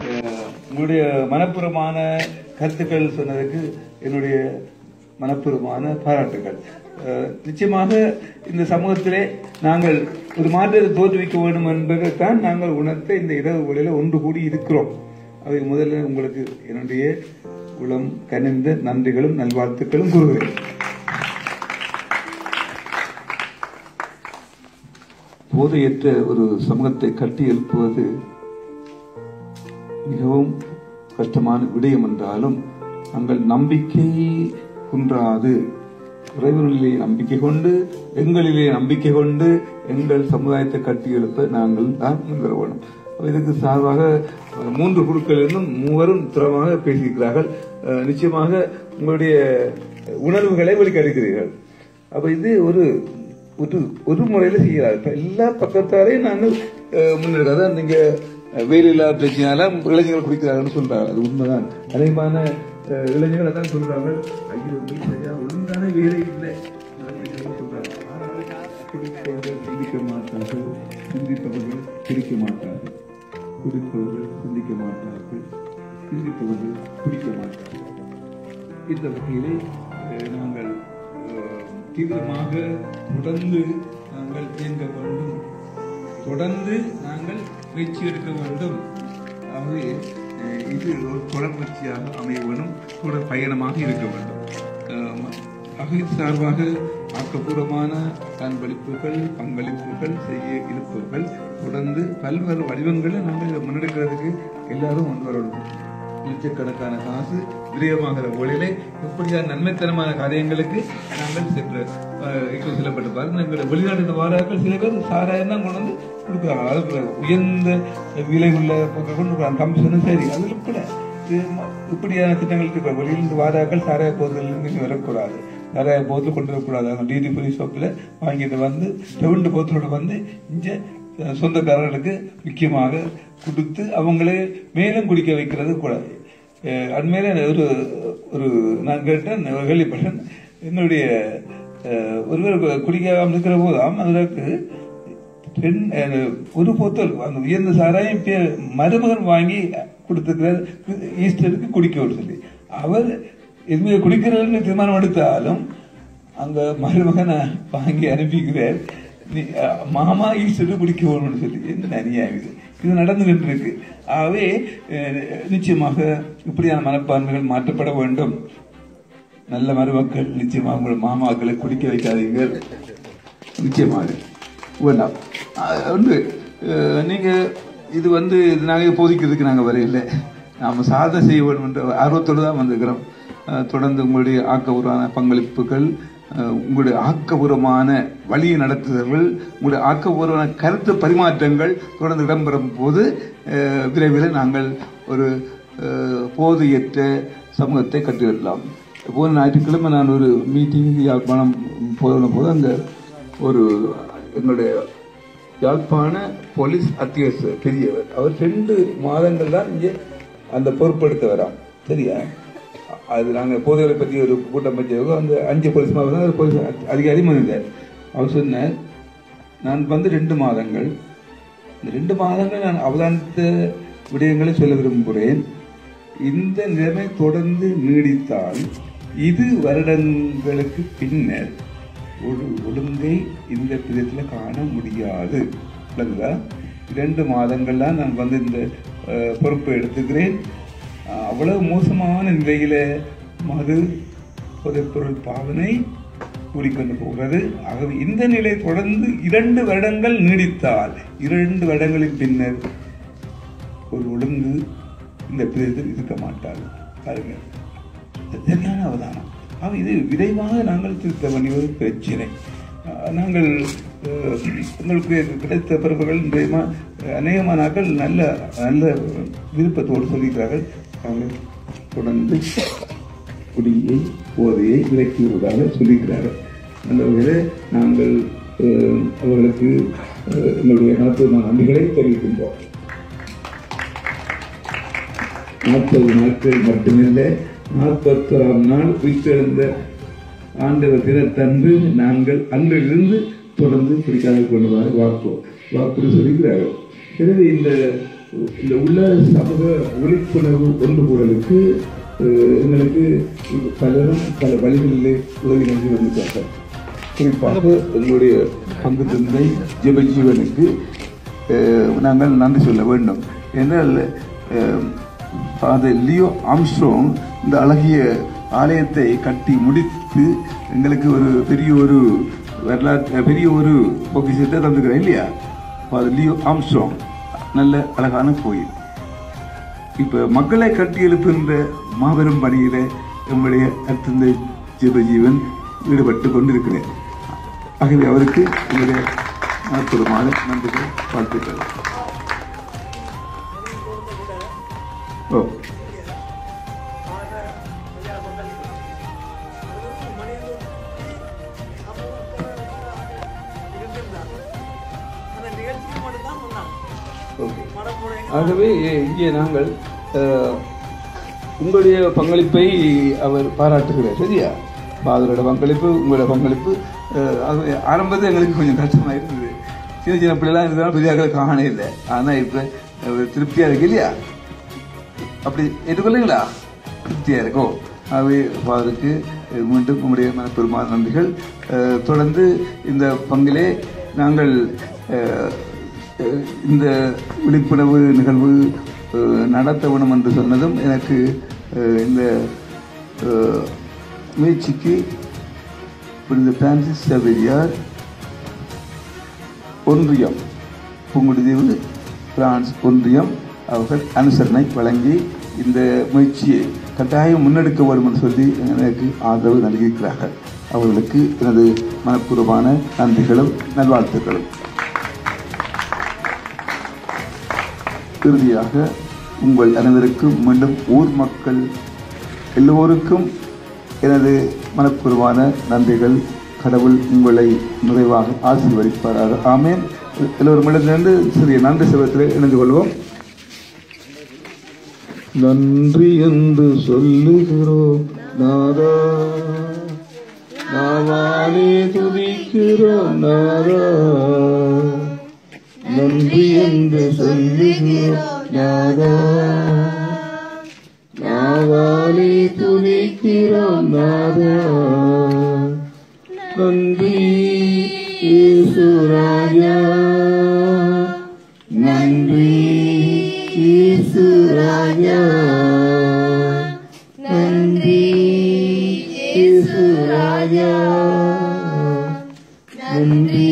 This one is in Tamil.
அஹ், உங்களுடைய மனப்பூர்வமான கருத்துக்கள் சொன்னதுக்கு என்னுடைய மனப்பூர்வமான பாராட்டுகள் அஹ், நிச்சயமாக இந்த சமூகத்திலே நாங்கள் ஒரு மாற்றத்தை தோற்றுவிக்க வேண்டும் என்பதைத்தான் நாங்கள் உணர்த்த இந்த இரவு வேளையில ஒன்று கூடி இருக்கிறோம் அவை முதல்ல உங்களுக்கு என்னுடைய உளம் கனிந்த நன்றிகளும் நல்வாழ்த்துக்களும் கூறுகிறேன் போதையற்ற ஒரு சமூகத்தை கட்டி எழுப்புவது மிகவும் கஷ்டமான விடயம் என்றாலும் நாங்கள் நம்பிக்கை குன்றாது இறைவனிலே நம்பிக்கை கொண்டு எங்களிலே நம்பிக்கை கொண்டு எங்கள் சமுதாயத்தை கட்டி எழுப்ப நாங்கள் தான் முன்வர வேண்டும் இதுக்கு சார்பாக அஹ், மூன்று குழுக்களிலிருந்தும் மூவரும் திறமாக பேசியிருக்கிறார்கள் அஹ், நிச்சயமாக உங்களுடைய உணர்வுகளை வெளிக்கடுக்கிறீர்கள் அப்ப இது ஒரு ஒரு ஒரு முறையில செய்யறாரு இப்ப எல்லா பக்கத்தாரையும் நாங்கள் அஹ், முன்னெடுக்க அதான் நீங்க அஹ், வேலையில்லா பிரச்சனையால இளைஞர்கள் குடிக்கிறாங்கன்னு சொல்றாங்க அது உண்மைதான் அதிகமான அஹ், இளைஞர்கள் அதான் சொல்றாங்க ஐயோ வீட்டுல ஒழுங்கான வேலை இல்லை அப்படின்னு சொல்றாங்க ஆனால் குடிப்பவர்கள் சிந்திக்க மாட்டார்கள் சிந்திப்பவர்கள் குடிக்க மாட்டார்கள் குடிப்பவர்கள் சிந்திக்க மாட்டார்கள் சிந்திப்பவர்கள் குடிக்க மாட்டார்கள் இந்த வகையிலே அஹ், நாங்கள் அஹ், தீவிரமாக தொடர்ந்து நாங்கள் இயங்க வேண்டும் தொடர்ந்து நாங்கள் முயற்சி எடுக்க வேண்டும் ஆகவே அஹ், இது ஒரு தொடர்ச்சியாக அமைய வேண்டும் தொடர் பயணமாக இருக்க வேண்டும் அஹ், ஆகவே சார்பாக ஆக்கப்பூர்வமான பங்களிப்புகள் பங்களிப்புகள் செய்ய இருப்பவர்கள் தொடர்ந்து பல்வேறு வடிவங்களில் நாங்கள் இதை முன்னெடுக்கிறதுக்கு எல்லாரும் முன் வரணும் லட்சக்கணக்கான காசு விரயமாகிற ஒளியிலே இப்படியான நன்மைத்தனமான காரியங்களுக்கு நாங்கள் சென்று அஹ், இப்போ செல்லப்பட்டு பாருங்க எங்களுடைய வெளிநாட்டு வாராக்கள் சில பேர் சாராயம் தான் கொண்டு வந்து கொடுக்குறாங்க அதுக்கு உயர்ந்த விலை உள்ள பொருட்கள் கொண்டு கொடுக்குறாங்க கமிஷனும் சரி அதில் கூட இது ம- இப்படியான திட்டங்களுக்கு இப்போ வெளியிலிருந்து வாராக்கள் சாராய போதிலிருந்து வரக்கூடாது சாராய போத்தில் கொண்டு வரக்கூடாது அந்த டிடி புரி ஷாப்பில் வாங்கிட்டு வந்து ரெண்டு போத்தலோட வந்து இங்கே சொந்தக்காரர்களுக்கு முக்கியமாக கொடுத்து அவங்களே மேலும் குடிக்க வைக்கிறது கூடாது அஹ் அண்மையில ஒரு ஒரு நான் கேட்டேன் கேள்விப்பட்டேன் என்னுடைய அஹ், ஒருவர் குடிக்காமல் இருக்கிற போதாம் அதற்கு ரெண்- அஹ், ஒரு போத்தல் அந்த உயர்ந்த சாராயம் பே- மருமகன் வாங்கி கொடுத்துக்கிறார் ஈஸ்டருக்கு குடிக்க சொல்லி அவர் எதுவுமே குடிக்கிறதுன்னு தீர்மானம் எடுத்தாலும் அங்க மருமகனை வாங்கி அனுப்பிக்கிறார் நீ அஹ், மாமா ஈஸ்டருக்கு குடிக்க வேணும்னு சொல்லி என்ன அநியாயம் இது இது நடந்துகிட்டு இருக்கு ஆகவே அஹ், நிச்சயமாக இப்படியான மனப்பான்மைகள் மாற்றப்பட வேண்டும் நல்ல மருமக்கள் நிச்சயமாக உங்கள் மாமாக்களை குடிக்க வைக்காதீங்க நிச்சயமாக வேண்டாம் அஹ், ஒன்று அஹ், நீங்க இது வந்து இது நாங்கள் இப்போதைக்கிறதுக்கு நாங்கள் வரையில நாம் சாதனை செய்ய வேண்டும் என்ற ஆர்வத்தோடு தான் வந்திருக்கிறோம் அஹ், தொடர்ந்து உங்களுடைய ஆக்கபூர்வமான பங்களிப்புகள் அஹ், உங்களுடைய ஆக்கபூர்வமான வழியை நடத்துதல்கள் உங்களுடைய ஆக்கபூர்வமான கருத்து பரிமாற்றங்கள் தொடர்ந்து இடம்பெறும் போது அஹ், விரைவில் நாங்கள் ஒரு அஹ், போதையற்ற சமூகத்தை கட்டிவிடலாம் போன ஞாயிற்றுக்கிழமை நான் ஒரு மீட்டிங் யாழ்ப்பாணம் போன போது அந்த ஒரு எங்களுடைய யாழ்ப்பாண போலீஸ் அத்தியட்சர் பெரியவர் அவர் ரெண்டு மாதங்கள் தான் இங்கே அந்த பொறுப்பெடுத்து வராம் சரியா அது நாங்கள் போதைகளை பற்றி ஒரு கூட்டம் பற்றியவங்க அந்த அஞ்சு போலீஸ் மாவட்டம் தான் ஒரு போலீஸ் அதி- அதிகாரி மனிதர் அவர் சொன்னார் நான் வந்து ரெண்டு மாதங்கள் இந்த ரெண்டு மாதங்கள் நான் அவதானித்த விடயங்களை சொல்ல விரும்புகிறேன் இந்த நிலைமை தொடர்ந்து நீடித்தால் இது வருடங்களுக்கு பின்னர் ஒரு ஒழுங்கை இந்த விதத்தில் காண முடியாது விளங்குதா இரண்டு மாதங்கள்லாம் நான் வந்து இந்த அஹ், பொறுப்பை எடுத்துக்கிறேன் அஹ், அவ்வளவு மோசமான நிலையில மது போதைப்பொருள் பாவனை கூடிக்கொண்டு போகிறது ஆகவே இந்த நிலை தொடர்ந்து இரண்டு வருடங்கள் நீடித்தால் இரண்டு வருடங்களின் பின்னர் ஒரு ஒழுங்கு இந்த பிரதேசத்தில் இருக்க மாட்டாது பாருங்க இது சரியான அவதானம் ஆக இது விரைவாக நாங்கள் திருத்த வேண்டிய ஒரு பிரச்சனை அஹ் நாங்கள் அஹ், எங்களுக்கு கிடைத்த பிறப்புகள் இன்றையமா அநேகமானாக்கள் நல்ல நல்ல விருப்பத்தோடு சொல்லியிருக்கிறார்கள் நாங்கள் தொடர்ந்து குடியை போதையை விலக்கி வருவதாக சொல்லியிருக்கிறார்கள் அந்த வகையில் நாங்கள் அஹ், அவர்களுக்கு அஹ், எங்களுடைய மருத்துவ நன்றிகளை தெரிவிக்கின்றோம் நாற்பது நாட்கள் மட்டுமில்லை நாற்பத்தோராம் நாள் உயிர்த்தெழுந்த ஆண்டவர் தினத்தன்று நாங்கள் அன்றிலிருந்து தொடர்ந்து பிடிக்காத கொண்டு வர வாக்கு வாக்குறு சொல்லிக்கிறார்கள் எனவே இந்த இந்த உள்ள சமூக விழிப்புணர்வு ஒன்றுகூடலுக்கு அஹ், எங்களுக்கு பலரும் பல வழிகளிலே உதவி நல்கி வந்திருக்கார்கள் குறிப்பாக எங்களுடைய பங்கு தந்தை ஜெபஜீவனுக்கு அஹ், நாங்கள் நன்றி சொல்ல வேண்டும் என்றால் ஃபாதர் லியோ ஆம்ஸ்ட்ரோங் இந்த அழகிய ஆலயத்தை கட்டி முடித்து எங்களுக்கு ஒரு பெரிய ஒரு வரலாற்று பெரிய ஒரு பொக்கிஷத்தை தந்துக்கிறேன் இல்லையா ஃபாதர் லியோ ஆம்ஸ்ட்ரோங் நல்ல அழகான கோயில் இப்ப மக்களை கட்டி எழுப்புகின்ற மாபெரும் பணியில நம்முடைய அத்தந்தை ஜீவஜீவன் ஈடுபட்டு கொண்டிருக்கிறேன் ஆகவே அவருக்கு என்னுடைய அற்புதமான நன்றிகள் வாழ்த்துக்கள் ஓ ஓகே ஆகவே இங்கே நாங்கள் அஹ், உங்களுடைய பங்களிப்பை அவர் பாராட்டுகிறார் சரியா ஃபாதரோட பங்களிப்பு உங்களோட பங்களிப்பு அஹ், ஆகவே ஆரம்பத்தில் எங்களுக்கு கொஞ்சம் கஷ்டமாக இருந்தது சின்ன சின்ன பிள்ளைலாம் இருந்தாலும் பெரிய ஆட்களை காணே இல்லை ஆனால் இப்போ திருப்தியாக இருக்கு இல்லையா அப்படி ஏற்றுக்கொள்ளுங்களா திருப்தியாக இருக்கும் ஆகவே ஃபாதருக்கு அஹ், மீண்டும் உங்களுடைய மனப்பெருமான நன்றிகள் அஹ், தொடர்ந்து இந்த பங்கிலே நாங்கள் அஹ், அஹ், இந்த விழிப்புணர்வு நிகழ்வு அஹ், நடத்த வேணும் என்று சொன்னதும் எனக்கு அஹ், இந்த அஹ், முயற்சிக்கு புனித பிரான்சிஸ் சவேரியார் ஒன்றியம் புங்குடுதீவு பிரான்ஸ் ஒன்றியம் அவர்கள் அனுசரணை வழங்கி இந்த முயற்சியை கட்டாயம் முன்னெடுக்க வேண்டும் என்று சொல்லி எனக்கு ஆதரவு நல்கியிருக்கிறார்கள் அவர்களுக்கு எனது மனப்பூர்வமான நன்றிகளும் நல்வாழ்த்துக்களும் இறுதியாக உங்கள் அனைவருக்கும் மீண்டும் ஊர் மக்கள் எல்லோருக்கும் எனது மனப்பூர்வமான நன்றிகள் கடவுள் உங்களை நிறைவாக ஆசீர்வதிப்பாராக ஆமேன் எல்லோரும் இடத்திலிருந்து சிறிய நன்றி செல்வத்தில் இணைந்து கொள்வோம் நன்றி என்று சொல்லுகிறோம் நாதா நாவாலே துதிக்கிறோம் நாதா நன்றி என்று சொல்லுகிறோம் நாதா நாவாலே துதிக்கிறோம் நாதா நன்றி ஈசுராஜா நன்றி ஈசுராஜா நன்றி ஈசுராஜா நன்றி